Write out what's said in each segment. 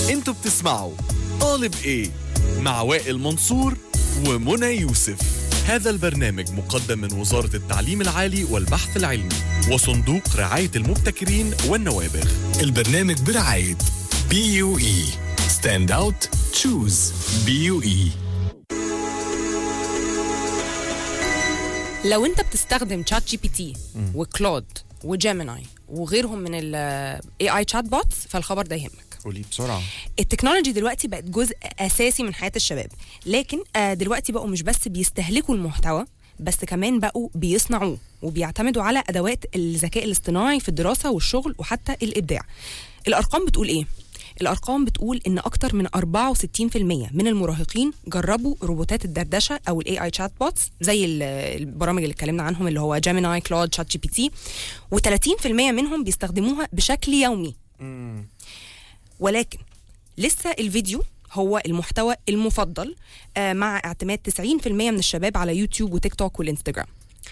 انتوا بتسمعوا طالب ايه مع وائل منصور ومنى يوسف هذا البرنامج مقدم من وزارة التعليم العالي والبحث العلمي وصندوق رعاية المبتكرين والنوابغ البرنامج برعاية بي يو اي ستاند اوت تشوز بي يو اي لو انت بتستخدم تشات جي بي تي وكلود وجيميناي وغيرهم من الاي اي تشات بوتس فالخبر ده يهمك قولي بسرعه التكنولوجي دلوقتي بقت جزء اساسي من حياه الشباب لكن آه، دلوقتي بقوا مش بس بيستهلكوا المحتوى بس كمان بقوا بيصنعوه وبيعتمدوا على ادوات الذكاء الاصطناعي في الدراسه والشغل وحتى الابداع الارقام بتقول ايه الارقام بتقول ان اكتر من 64% من المراهقين جربوا روبوتات الدردشه او الاي اي تشات بوتس زي ال- البرامج اللي اتكلمنا عنهم اللي هو جيميناي كلود شات جي بي تي و30% منهم بيستخدموها بشكل يومي ولكن لسه الفيديو هو المحتوى المفضل آه، مع اعتماد 90% من الشباب على يوتيوب وتيك توك والانستجرام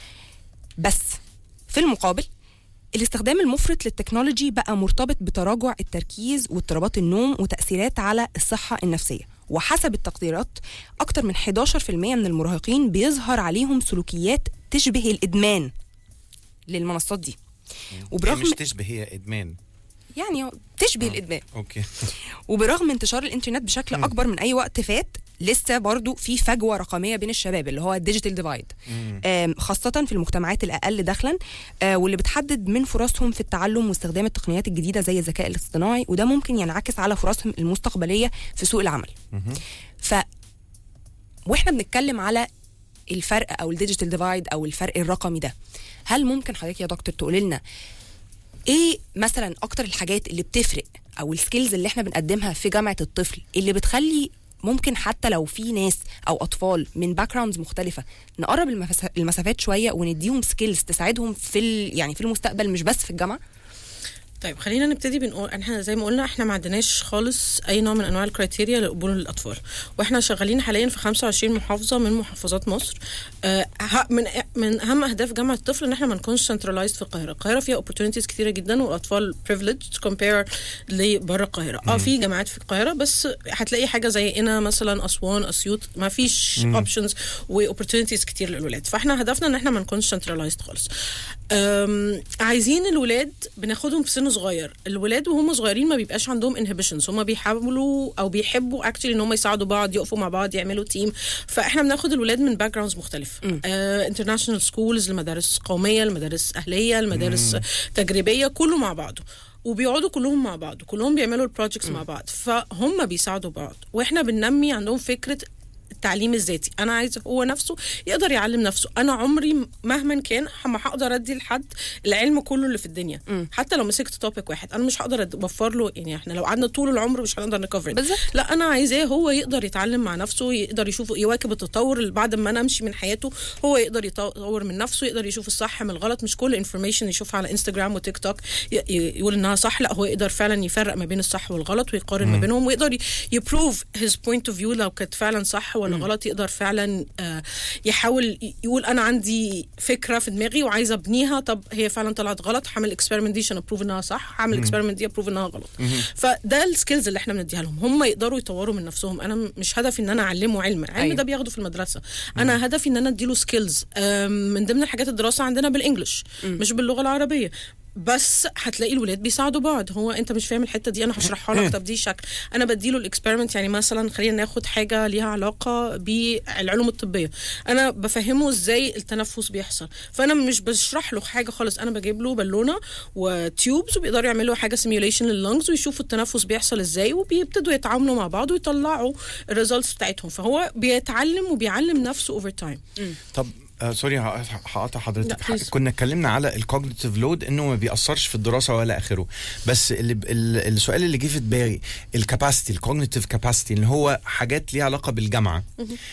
بس في المقابل الاستخدام المفرط للتكنولوجي بقى مرتبط بتراجع التركيز واضطرابات النوم وتأثيرات على الصحة النفسية وحسب التقديرات أكتر من 11% من المراهقين بيظهر عليهم سلوكيات تشبه الإدمان للمنصات دي هي وبرغم مش تشبه هي ادمان يعني تشبه الإدمان اوكي وبرغم انتشار الانترنت بشكل اكبر من اي وقت فات لسه برضو في فجوه رقميه بين الشباب اللي هو الديجيتال ديفايد خاصه في المجتمعات الاقل دخلا آه، واللي بتحدد من فرصهم في التعلم واستخدام التقنيات الجديده زي الذكاء الاصطناعي وده ممكن ينعكس على فرصهم المستقبليه في سوق العمل ف واحنا بنتكلم على الفرق او الديجيتال ديفايد او الفرق الرقمي ده هل ممكن حضرتك يا دكتور تقول لنا ايه مثلا اكتر الحاجات اللي بتفرق او السكيلز اللي احنا بنقدمها في جامعه الطفل اللي بتخلي ممكن حتى لو في ناس او اطفال من باك جراوندز مختلفه نقرب المفس- المسافات شويه ونديهم سكيلز تساعدهم في ال... يعني في المستقبل مش بس في الجامعه طيب خلينا نبتدي بنقول احنا زي ما قلنا احنا ما عندناش خالص اي نوع من انواع الكرايتيريا لقبول الاطفال واحنا شغالين حاليا في 25 محافظه من محافظات مصر آه ه- من من اهم اهداف جامعه الطفل ان احنا ما نكونش سنترلايزد في القاهره القاهره فيها اوبورتونيتيز كتيره جدا والاطفال privileged كومبير لبره القاهره اه في جامعات في القاهره بس هتلاقي حاجه زي هنا مثلا اسوان اسيوط ما فيش اوبشنز واوبورتونيتيز كتير للولاد فاحنا هدفنا ان احنا ما نكونش سنترلايزد خالص أم، عايزين الولاد بناخدهم في سن صغير الولاد وهم صغيرين ما بيبقاش عندهم انهبيشنز هم بيحاولوا او بيحبوا اكشلي ان هم يساعدوا بعض يقفوا مع بعض يعملوا تيم فاحنا بناخد الولاد من باك جراوندز مختلفه انترناشونال سكولز المدارس قوميه المدارس اهليه المدارس تجريبيه كله مع بعضه وبيقعدوا كلهم مع بعض وكلهم بيعملوا البروجكتس مع بعض فهم بيساعدوا بعض واحنا بننمي عندهم فكره التعليم الذاتي انا عايز هو نفسه يقدر يعلم نفسه انا عمري مهما كان ما هقدر ادي لحد العلم كله اللي في الدنيا حتى لو مسكت توبيك واحد انا مش هقدر اوفر له يعني احنا لو قعدنا طول العمر مش هنقدر نكفر بالظبط. لا انا عايزاه هو يقدر يتعلم مع نفسه يقدر يشوف يواكب التطور اللي بعد ما انا امشي من حياته هو يقدر يطور من نفسه يقدر يشوف الصح من الغلط مش كل انفورميشن يشوفها على انستجرام وتيك توك ي- ي- يقول انها صح لا هو يقدر فعلا يفرق ما بين الصح والغلط ويقارن ما بينهم ويقدر يبروف هيز بوينت اوف فيو لو كانت فعلا صح ولا غلط يقدر فعلا آه، يحاول ي- يقول انا عندي فكره في دماغي وعايزه ابنيها طب هي فعلا طلعت غلط هعمل اكسبيرمنت دي عشان ابروف انها صح هعمل اكسبيرمنت دي ابروف انها غلط فده السكيلز اللي احنا بنديها لهم هم يقدروا يطوروا من نفسهم انا م- مش هدفي ان انا اعلمه علم العلم أيوة. ده بياخده في المدرسه انا هدفي ان انا اديله سكيلز من ضمن الحاجات الدراسه عندنا بالانجلش مش باللغه العربيه بس هتلاقي الولاد بيساعدوا بعض هو انت مش فاهم الحته دي انا هشرحها لك طب دي شكل انا بديله الاكسبيرمنت يعني مثلا خلينا ناخد حاجه ليها علاقه بالعلوم الطبيه انا بفهمه ازاي التنفس بيحصل فانا مش بشرح له حاجه خالص انا بجيب له بالونه وتيوبز وبيقدروا يعملوا حاجه سيميوليشن لللنجز ويشوفوا التنفس بيحصل ازاي وبيبتدوا يتعاملوا مع بعض ويطلعوا الريزلتس بتاعتهم فهو بيتعلم وبيعلم نفسه اوفر تايم طب آه سوري ه- هقطع لا، حضرتك ح- please. كنا اتكلمنا على الكوجنيتيف لود انه ما بيأثرش في الدراسه ولا اخره بس اللي ب- ال- السؤال اللي جه في دماغي الكاباسيتي الكوجنيتيف كاباسيتي اللي هو حاجات ليها علاقه بالجامعه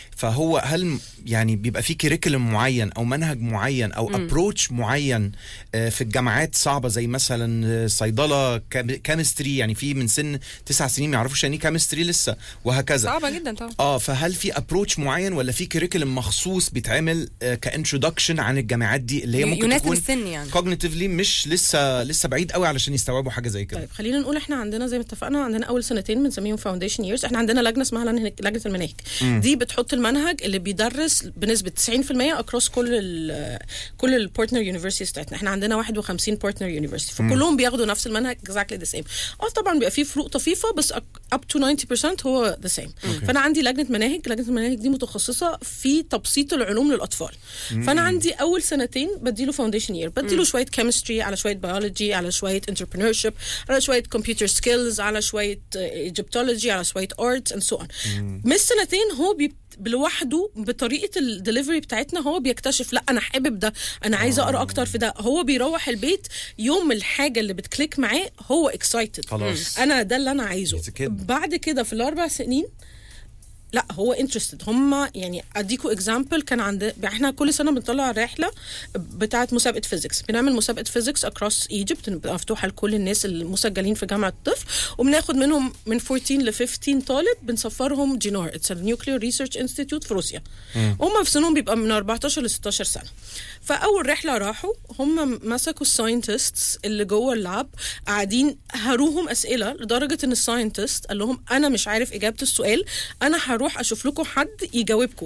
فهو هل م- يعني بيبقى في كريكولم معين او منهج معين او ابروتش معين آه، في الجامعات صعبه زي مثلا آه، صيدله كيمستري يعني في من سن تسع سنين ما يعرفوش يعني ايه كيمستري لسه وهكذا صعبه جدا طبعا اه فهل في ابروتش معين ولا في كريكولم مخصوص بيتعمل كانترودكشن عن الجامعات دي اللي هي ممكن يناسب تكون السن يعني كوجنيتيفلي مش لسه لسه بعيد قوي علشان يستوعبوا حاجه زي كده طيب خلينا نقول احنا عندنا زي ما اتفقنا عندنا اول سنتين بنسميهم فاونديشن ييرز احنا عندنا لجنه اسمها لجنه لجنة المناهج دي بتحط المنهج اللي بيدرس بنسبه 90% اكروس كل ال كل البارتنر يونيفرسيتيز بتاعتنا احنا عندنا 51 بارتنر يونيفرسيتي فكلهم بياخدوا نفس المنهج اكزاكتلي ذا سيم اه طبعا بيبقى فيه فروق طفيفه بس اب تو 90% هو ذا سيم فانا عندي لجنه مناهج لجنه المناهج دي متخصصه في تبسيط العلوم للاطفال فانا عندي اول سنتين بديله فاونديشن يير بديله شويه كيمستري على شويه بيولوجي على شويه انتربرينورشيب على شويه كمبيوتر سكيلز على شويه ايجيبتولوجي على شويه ارت اند سو اون من سنتين هو بي لوحده بطريقه الدليفري بتاعتنا هو بيكتشف لا انا حابب ده انا عايز اقرا اكتر في ده هو بيروح البيت يوم الحاجه اللي بتكليك معاه هو اكسايتد خلاص. انا ده اللي انا عايزه It's a kid. بعد كده في الاربع سنين لا هو انترستد هم يعني اديكوا اكزامبل كان عند احنا كل سنه بنطلع رحله بتاعه مسابقه فيزيكس بنعمل مسابقه فيزيكس اكروس ايجيبت بتبقى مفتوحه لكل الناس المسجلين في جامعه الطفل وبناخد منهم من 14 ل 15 طالب بنسفرهم جينار اتس نيوكلير ريسيرش انستيتيوت في روسيا هم في سنهم بيبقى من 14 ل 16 سنه فاول رحله راحوا هم مسكوا الساينتستس اللي جوه اللاب قاعدين هروهم اسئله لدرجه ان الساينتست قال لهم انا مش عارف اجابه السؤال انا هروح اشوف لكم حد يجاوبكم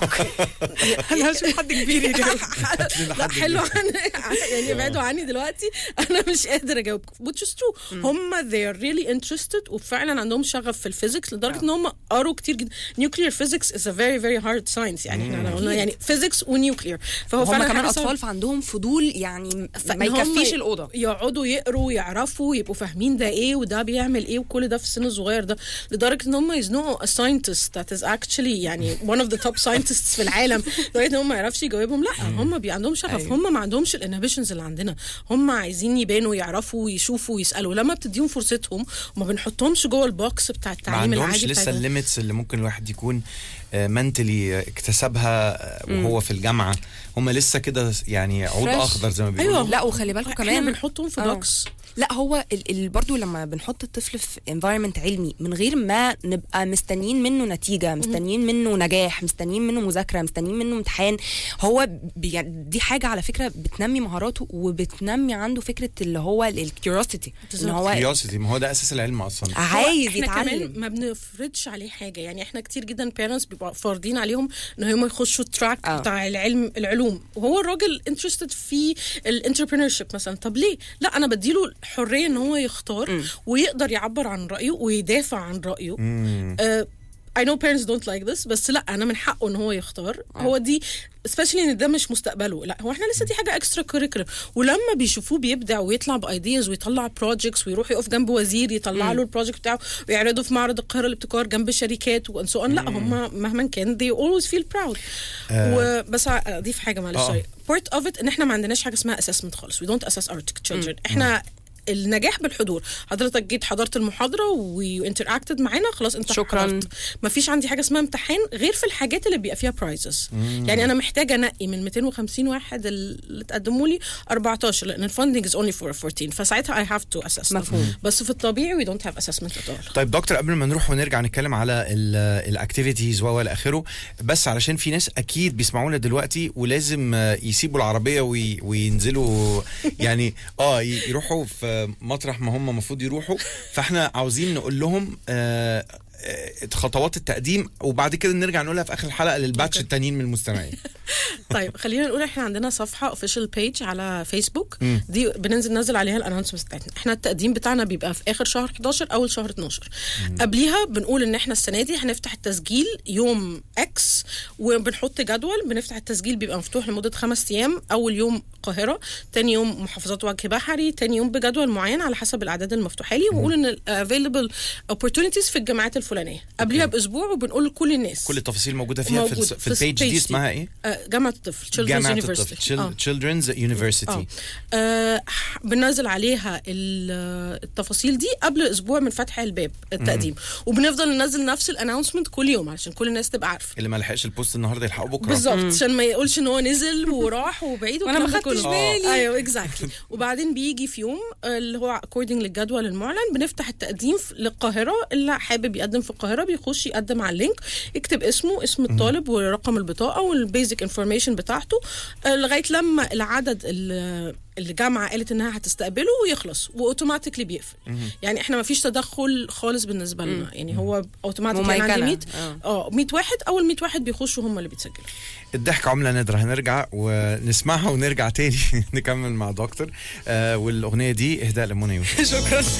انا هشوف حد كبير يجاوب لا حلو عن يعني ابعدوا عني دلوقتي انا مش قادر اجاوبكم which is true هم they are really interested وفعلا عندهم شغف في الفيزيكس لدرجه ان هم قروا كتير جدا nuclear physics is a very very hard science يعني احنا قلنا يعني فيزيكس ونيوكلير فهو هم فعلا كمان حاجة صعبة. اطفال فعندهم فضول يعني فإن ما هم يكفيش الاوضه يقعدوا يقروا يعرفوا يبقوا فاهمين ده ايه وده بيعمل ايه وكل ده في السن الصغير ده لدرجه ان هم يزنقوا a scientist that is actually يعني one of the top scientists في العالم لدرجه ان هم ما يعرفش يجاوبهم لا هم بي عندهم شغف أيوة. هم ما عندهمش الانهبيشنز اللي عندنا هم عايزين يبانوا يعرفوا يشوفوا يسالوا لما بتديهم فرصتهم وما بنحطهمش جوه البوكس بتاع ما التعليم عندهمش العادي لسه بتاع ده. الليميتس اللي ممكن الواحد يكون منتلي اكتسبها آه، وهو في الجامعه هم لسه كده يعني عود Fresh. اخضر زي ما بيقولوا أيوة. لا وخلي بالكم احنا كمان بنحطهم في آه. بوكس لا هو ال ال برضو لما بنحط الطفل في environment علمي من غير ما نبقى مستنيين منه نتيجة مستنيين منه نجاح مستنيين منه مذاكرة مستنيين منه امتحان هو بي دي حاجة على فكرة بتنمي مهاراته وبتنمي عنده فكرة اللي هو الكيوريوسيتي ان بالظبط. هو كيوريوسيتي ما هو ده اساس العلم اصلا عايز احنا كمان يتعلم ما بنفرضش عليه حاجه يعني احنا كتير جدا بيرنتس بيبقوا فارضين عليهم ان هم يخشوا التراك آه. بتاع العلم العلوم وهو الراجل انترستد في الانتربرينور مثلا طب ليه لا انا بديله الحريه ان هو يختار ويقدر يعبر عن رايه ويدافع عن رايه آه I know parents don't like this بس لا انا من حقه ان هو يختار هو دي especially ان ده مش مستقبله لا هو احنا لسه دي حاجه اكسترا كوريكولم ولما بيشوفوه بيبدع ويطلع بايدياز ويطلع بروجكتس ويروح يقف جنب وزير يطلع له البروجكت بتاعه ويعرضه في معرض القاهره للابتكار جنب شركات وان سو لا هم مهما كان they always feel proud وبس اضيف حاجه معلش آه. سوري part of it ان احنا ما عندناش حاجه اسمها assessment خالص we don't assess our children احنا النجاح بالحضور حضرتك جيت حضرت المحاضره وانتراكتد معانا خلاص انت شكراً. حضرت مفيش عندي حاجه اسمها امتحان غير في الحاجات اللي بيبقى فيها برايزز يعني انا محتاجه انقي من 250 واحد اللي تقدموا لي 14 لان الفندنج از اونلي فور 14 فساعتها اي هاف تو اسس مفهوم. بس في الطبيعي وي دونت هاف اسسمنت ات اول طيب دكتور قبل ما نروح ونرجع نتكلم على الاكتيفيتيز و الى اخره بس علشان في ناس اكيد بيسمعونا دلوقتي ولازم آه، يسيبوا العربيه وي وينزلوا يعني اه ي- يروحوا في مطرح ما هم المفروض يروحوا فاحنا عاوزين نقول لهم آه آه، خطوات التقديم وبعد كده نرجع نقولها في اخر الحلقه للباتش أوكي. التانيين من المستمعين طيب خلينا نقول احنا عندنا صفحه اوفيشال بيج على فيسبوك دي بننزل ننزل عليها الانونسمنتس بتاعتنا احنا التقديم بتاعنا بيبقى في اخر شهر 11 اول شهر 12 قبليها بنقول ان احنا السنه دي هنفتح التسجيل يوم اكس وبنحط جدول بنفتح التسجيل بيبقى مفتوح لمده خمس ايام اول يوم القاهره تاني يوم محافظات وجه بحري تاني يوم بجدول معين على حسب الاعداد المفتوحه لي ونقول ان الافيلبل opportunities في الجامعات الفلانيه قبليها باسبوع وبنقول لكل الناس كل التفاصيل موجوده فيها في, موجود الس- في البيج دي اسمها ايه؟ آه، جامعة الطفل Children's جامعه University. الطفل آه. Children's University آه. آه بننزل عليها ال- التفاصيل دي قبل اسبوع من فتح الباب التقديم وبنفضل ننزل نفس الانونسمنت كل يوم علشان كل الناس تبقى عارفه اللي ما لحقش البوست النهارده يلحقوا بكره بالظبط عشان ما يقولش ان هو نزل وراح وبعيد وأنا ما والكلام ده خدتش كله. بالي. ايوه اكزاكتلي وبعدين بيجي في يوم آه، اللي هو اكوردنج للجدول المعلن بنفتح التقديم في- للقاهره اللي حابب يقدم بيقدم في القاهره بيخش يقدم على اللينك يكتب اسمه اسم الطالب ورقم البطاقه والبيزك انفورميشن بتاعته آه، لغايه لما العدد ال- الجامعه قالت انها هتستقبله ويخلص واوتوماتيكلي بيقفل يعني احنا ما فيش تدخل خالص بالنسبه لنا يعني هو اوتوماتيك يعني عندي مميكنة. 100 اه 100 واحد اول 100 واحد بيخشوا هم اللي بيتسجلوا الضحك عملة نادرة هنرجع ونسمعها ونرجع تاني نكمل مع دكتور آه والاغنية دي اهداء لمنى يوسف شكرا